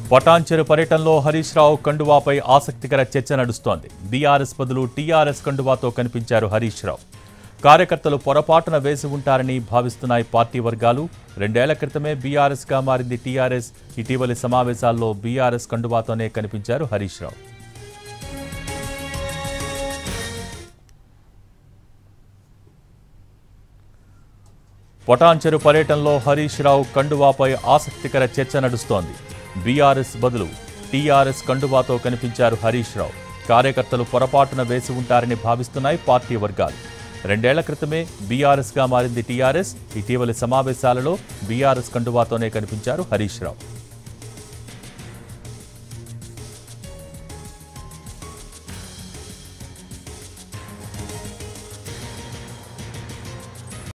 పటాన్చెరు పర్యటనలో హరీష్ రావు కండువాపై ఆసక్తికర చర్చ నడుస్తోంది బీఆర్ఎస్ బదులు టీఆర్ఎస్ కండువాతో కనిపించారు హరీష్ రావు కార్యకర్తలు పొరపాటున వేసి ఉంటారని భావిస్తున్నాయి పార్టీ వర్గాలు రెండేళ్ల క్రితమే బీఆర్ఎస్గా మారింది టీఆర్ఎస్ ఇటీవలి సమావేశాల్లో బీఆర్ఎస్ కండువాతోనే కనిపించారు హరీష్ రావు పొటాన్చెరు పర్యటనలో హరీష్ రావు కండువాపై ఆసక్తికర చర్చ నడుస్తోంది బీఆర్ఎస్ బదులు టీఆర్ఎస్ కండువాతో కనిపించారు హరీష్ రావు కార్యకర్తలు పొరపాటున వేసి ఉంటారని భావిస్తున్నాయి పార్టీ వర్గాలు రెండేళ్ల క్రితమే బీఆర్ఎస్గా మారింది టీఆర్ఎస్ ఇటీవలి సమావేశాలలో బీఆర్ఎస్ కండువాతోనే కనిపించారు హరీష్ రావు